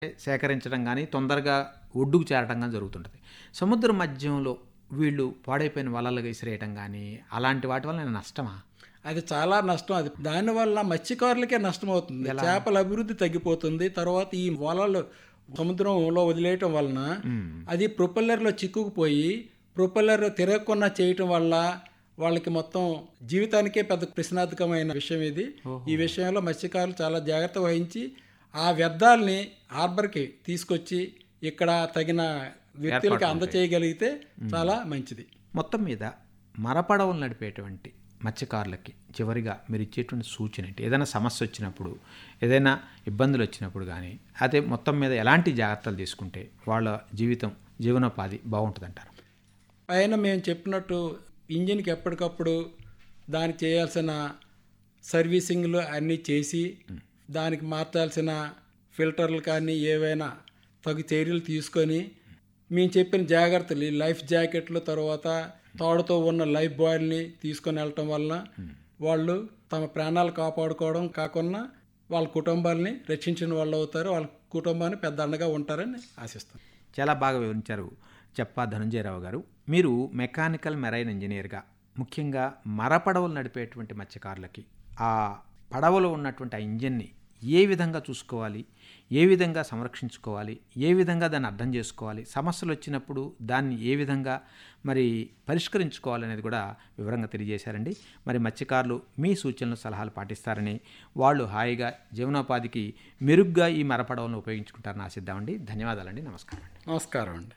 సేకరించడం కానీ తొందరగా ఒడ్డుకు చేరటం కానీ జరుగుతుంటుంది సముద్ర మధ్యంలో వీళ్ళు పాడైపోయిన వలలు విసిరేయటం కానీ అలాంటి వాటి వల్ల నష్టమా అది చాలా నష్టం అది దానివల్ల మత్స్యకారులకే నష్టం అవుతుంది చేపల అభివృద్ధి తగ్గిపోతుంది తర్వాత ఈ వలలు సముద్రంలో వదిలేయటం వలన అది ప్రొపెల్లర్లో చిక్కుకుపోయి ప్రొపెల్లర్ తిరగకుండా చేయటం వల్ల వాళ్ళకి మొత్తం జీవితానికే పెద్ద ప్రశ్నార్థకమైన విషయం ఇది ఈ విషయంలో మత్స్యకారులు చాలా జాగ్రత్త వహించి ఆ వ్యర్థాలని హార్బర్కి తీసుకొచ్చి ఇక్కడ తగిన వ్యక్తులకి అందచేయగలిగితే చాలా మంచిది మొత్తం మీద మరపడవలు నడిపేటువంటి మత్స్యకారులకి చివరిగా మీరు ఇచ్చేటువంటి సూచన ఏంటి ఏదైనా సమస్య వచ్చినప్పుడు ఏదైనా ఇబ్బందులు వచ్చినప్పుడు కానీ అదే మొత్తం మీద ఎలాంటి జాగ్రత్తలు తీసుకుంటే వాళ్ళ జీవితం జీవనోపాధి బాగుంటుందంటారు పైన మేము చెప్పినట్టు ఇంజిన్కి ఎప్పటికప్పుడు దానికి చేయాల్సిన సర్వీసింగ్లు అన్నీ చేసి దానికి మార్చాల్సిన ఫిల్టర్లు కానీ ఏవైనా తగు చర్యలు తీసుకొని మేము చెప్పిన జాగ్రత్తలు ఈ లైఫ్ జాకెట్లు తర్వాత తాడుతో ఉన్న లైఫ్ బాయ్ని తీసుకొని వెళ్ళటం వల్ల వాళ్ళు తమ ప్రాణాలు కాపాడుకోవడం కాకుండా వాళ్ళ కుటుంబాలని రక్షించిన వాళ్ళు అవుతారు వాళ్ళ కుటుంబాన్ని పెద్ద అండగా ఉంటారని ఆశిస్తాం చాలా బాగా వివరించారు చెప్పా ధనంజయరావు గారు మీరు మెకానికల్ మెరైన్ ఇంజనీర్గా ముఖ్యంగా మరపడవలు నడిపేటువంటి మత్స్యకారులకి ఆ పడవలో ఉన్నటువంటి ఆ ఇంజిన్ని ఏ విధంగా చూసుకోవాలి ఏ విధంగా సంరక్షించుకోవాలి ఏ విధంగా దాన్ని అర్థం చేసుకోవాలి సమస్యలు వచ్చినప్పుడు దాన్ని ఏ విధంగా మరి పరిష్కరించుకోవాలనేది కూడా వివరంగా తెలియజేశారండి మరి మత్స్యకారులు మీ సూచనలు సలహాలు పాటిస్తారని వాళ్ళు హాయిగా జీవనోపాధికి మెరుగ్గా ఈ మరపడవలను ఉపయోగించుకుంటారని ఆశిద్దామండి ధన్యవాదాలండి నమస్కారం అండి నమస్కారం అండి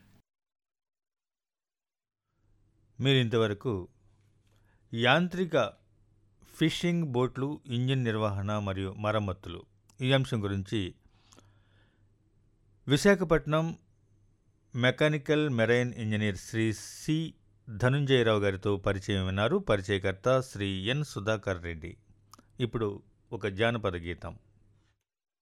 మీరు ఇంతవరకు యాంత్రిక ఫిషింగ్ బోట్లు ఇంజిన్ నిర్వహణ మరియు మరమ్మతులు ఈ అంశం గురించి Visakhapatnam mechanical marine engineer Shri C Dhanunjayarao గారితో పరిచయం విన్నారు పరిచయకర్త శ్రీ ఎన్ సుధాకర్ రెడ్డి ఇప్పుడు ఒక జానపద గీతం